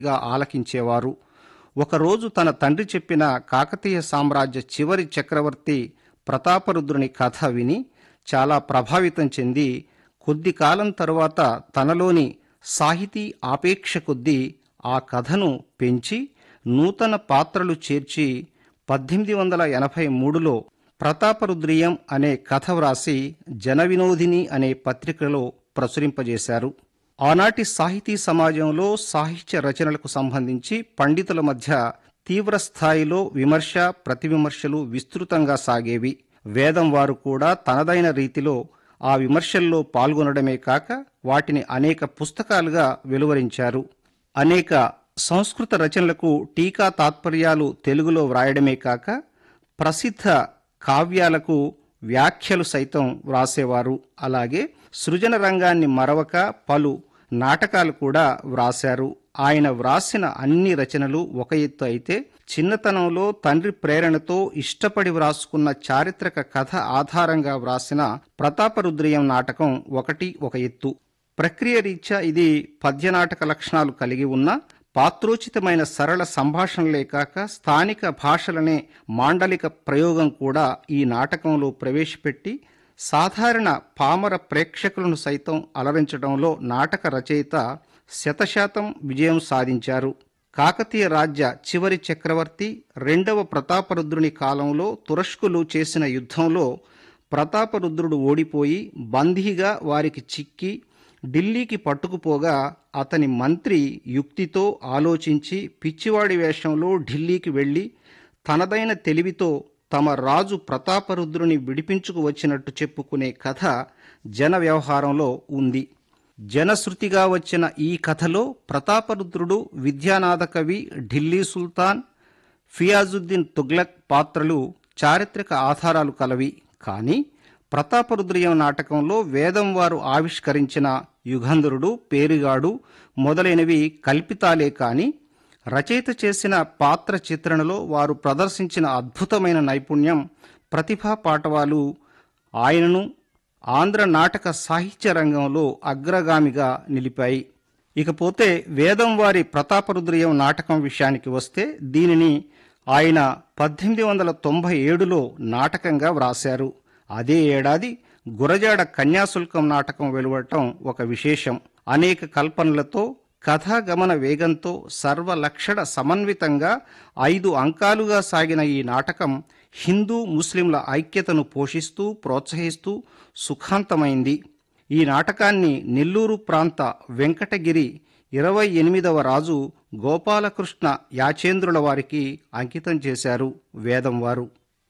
గా ఆలకించేవారు ఒకరోజు తన తండ్రి చెప్పిన కాకతీయ సామ్రాజ్య చివరి చక్రవర్తి ప్రతాపరుద్రుని కథ విని చాలా ప్రభావితం చెంది కొద్ది కాలం తరువాత తనలోని సాహితీ ఆపేక్ష కొద్దీ ఆ కథను పెంచి నూతన పాత్రలు చేర్చి పద్దెనిమిది వందల ఎనభై మూడులో ప్రతాపరుద్రియం అనే కథ వ్రాసి జనవినోదిని అనే పత్రికలో ప్రచురింపజేశారు ఆనాటి సాహితీ సమాజంలో సాహిత్య రచనలకు సంబంధించి పండితుల మధ్య తీవ్ర స్థాయిలో విమర్శ ప్రతివిమర్శలు విస్తృతంగా సాగేవి వేదం వారు కూడా తనదైన రీతిలో ఆ విమర్శల్లో పాల్గొనడమే కాక వాటిని అనేక పుస్తకాలుగా వెలువరించారు అనేక సంస్కృత రచనలకు టీకా తాత్పర్యాలు తెలుగులో వ్రాయడమే కాక ప్రసిద్ధ కావ్యాలకు వ్యాఖ్యలు సైతం వ్రాసేవారు అలాగే సృజన రంగాన్ని మరవక పలు నాటకాలు కూడా వ్రాశారు ఆయన వ్రాసిన అన్ని రచనలు ఒక ఎత్తు అయితే చిన్నతనంలో తండ్రి ప్రేరణతో ఇష్టపడి వ్రాసుకున్న చారిత్రక కథ ఆధారంగా వ్రాసిన ప్రతాపరుద్రియం నాటకం ఒకటి ఒక ఎత్తు ప్రక్రియ రీత్యా ఇది పద్యనాటక లక్షణాలు కలిగి ఉన్న పాత్రోచితమైన సరళ సంభాషణలే కాక స్థానిక భాషలనే మాండలిక ప్రయోగం కూడా ఈ నాటకంలో ప్రవేశపెట్టి సాధారణ పామర ప్రేక్షకులను సైతం అలరించడంలో నాటక రచయిత శతశాతం విజయం సాధించారు కాకతీయ రాజ్య చివరి చక్రవర్తి రెండవ ప్రతాపరుద్రుని కాలంలో తురష్కులు చేసిన యుద్ధంలో ప్రతాపరుద్రుడు ఓడిపోయి బందీగా వారికి చిక్కి ఢిల్లీకి పట్టుకుపోగా అతని మంత్రి యుక్తితో ఆలోచించి పిచ్చివాడి వేషంలో ఢిల్లీకి వెళ్ళి తనదైన తెలివితో తమ రాజు ప్రతాపరుద్రుని విడిపించుకు వచ్చినట్టు చెప్పుకునే కథ జన వ్యవహారంలో ఉంది జనశ్రుతిగా వచ్చిన ఈ కథలో ప్రతాపరుద్రుడు విద్యానాథ కవి ఢిల్లీ సుల్తాన్ ఫియాజుద్దీన్ తుగ్లక్ పాత్రలు చారిత్రక ఆధారాలు కలవి కానీ ప్రతాపరుద్రియం నాటకంలో వేదం వారు ఆవిష్కరించిన యుగంధరుడు పేరుగాడు మొదలైనవి కల్పితాలే కాని రచయిత చేసిన పాత్ర చిత్రణలో వారు ప్రదర్శించిన అద్భుతమైన నైపుణ్యం ప్రతిభా పాటవాలు ఆయనను ఆంధ్ర నాటక సాహిత్య రంగంలో అగ్రగామిగా నిలిపాయి ఇకపోతే వేదం వారి ప్రతాపరుద్రియం నాటకం విషయానికి వస్తే దీనిని ఆయన పద్దెనిమిది వందల తొంభై ఏడులో నాటకంగా వ్రాశారు అదే ఏడాది గురజాడ కన్యాశుల్కం నాటకం వెలువడటం ఒక విశేషం అనేక కల్పనలతో కథాగమన వేగంతో సర్వలక్షణ సమన్వితంగా ఐదు అంకాలుగా సాగిన ఈ నాటకం హిందూ ముస్లింల ఐక్యతను పోషిస్తూ ప్రోత్సహిస్తూ సుఖాంతమైంది ఈ నాటకాన్ని నెల్లూరు ప్రాంత వెంకటగిరి ఇరవై ఎనిమిదవ రాజు గోపాలకృష్ణ యాచేంద్రుల వారికి అంకితం చేశారు వేదం వారు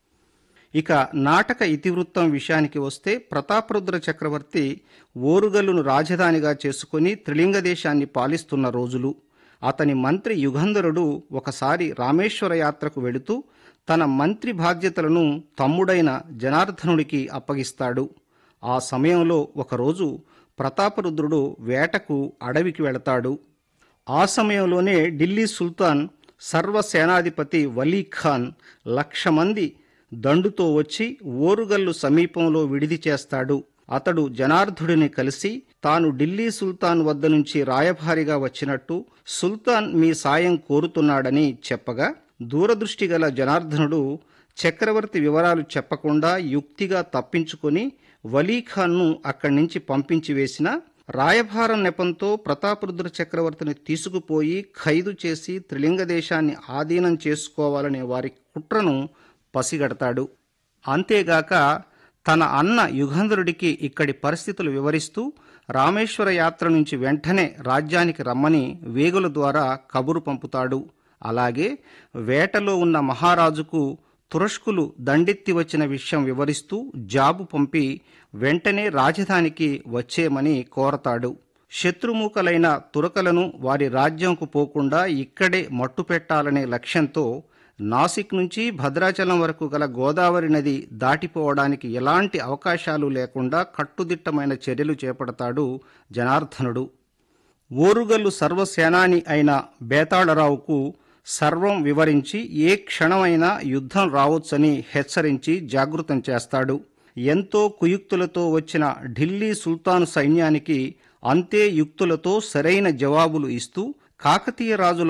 ఇక నాటక ఇతివృత్తం విషయానికి వస్తే ప్రతాపరుద్ర చక్రవర్తి ఓరుగల్లును రాజధానిగా చేసుకుని త్రిలింగ దేశాన్ని పాలిస్తున్న రోజులు అతని మంత్రి యుగంధరుడు ఒకసారి రామేశ్వర యాత్రకు వెళుతూ తన మంత్రి బాధ్యతలను తమ్ముడైన జనార్దనుడికి అప్పగిస్తాడు ఆ సమయంలో ఒకరోజు ప్రతాపరుద్రుడు వేటకు అడవికి వెళతాడు ఆ సమయంలోనే ఢిల్లీ సుల్తాన్ సర్వసేనాధిపతి వలీ ఖాన్ లక్ష మంది దండుతో వచ్చి ఓరుగల్లు సమీపంలో విడిది చేస్తాడు అతడు జనార్ధుడిని కలిసి తాను ఢిల్లీ సుల్తాన్ వద్ద నుంచి రాయభారిగా వచ్చినట్టు సుల్తాన్ మీ సాయం కోరుతున్నాడని చెప్పగా దూరదృష్టి గల జనార్దనుడు చక్రవర్తి వివరాలు చెప్పకుండా యుక్తిగా తప్పించుకొని వలీఖాన్ను అక్కడి నుంచి పంపించి వేసిన రాయభారం నెపంతో ప్రతాపరుద్ర చక్రవర్తిని తీసుకుపోయి ఖైదు చేసి త్రిలింగ దేశాన్ని ఆధీనం చేసుకోవాలనే వారి కుట్రను పసిగడతాడు అంతేగాక తన అన్న యుగంధరుడికి ఇక్కడి పరిస్థితులు వివరిస్తూ రామేశ్వర యాత్ర నుంచి వెంటనే రాజ్యానికి రమ్మని వేగుల ద్వారా కబురు పంపుతాడు అలాగే వేటలో ఉన్న మహారాజుకు తురష్కులు దండెత్తి వచ్చిన విషయం వివరిస్తూ జాబు పంపి వెంటనే రాజధానికి వచ్చేయమని కోరతాడు శత్రుమూకలైన తురకలను వారి రాజ్యంకు పోకుండా ఇక్కడే మట్టుపెట్టాలనే లక్ష్యంతో నాసిక్ నుంచి భద్రాచలం వరకు గల గోదావరి నది దాటిపోవడానికి ఎలాంటి అవకాశాలు లేకుండా కట్టుదిట్టమైన చర్యలు చేపడతాడు జనార్దనుడు ఓరుగల్లు సర్వసేనాని అయిన బేతాళరావుకు సర్వం వివరించి ఏ క్షణమైనా యుద్ధం రావచ్చని హెచ్చరించి జాగృతం చేస్తాడు ఎంతో కుయుక్తులతో వచ్చిన ఢిల్లీ సుల్తాను సైన్యానికి అంతే యుక్తులతో సరైన జవాబులు ఇస్తూ కాకతీయ రాజుల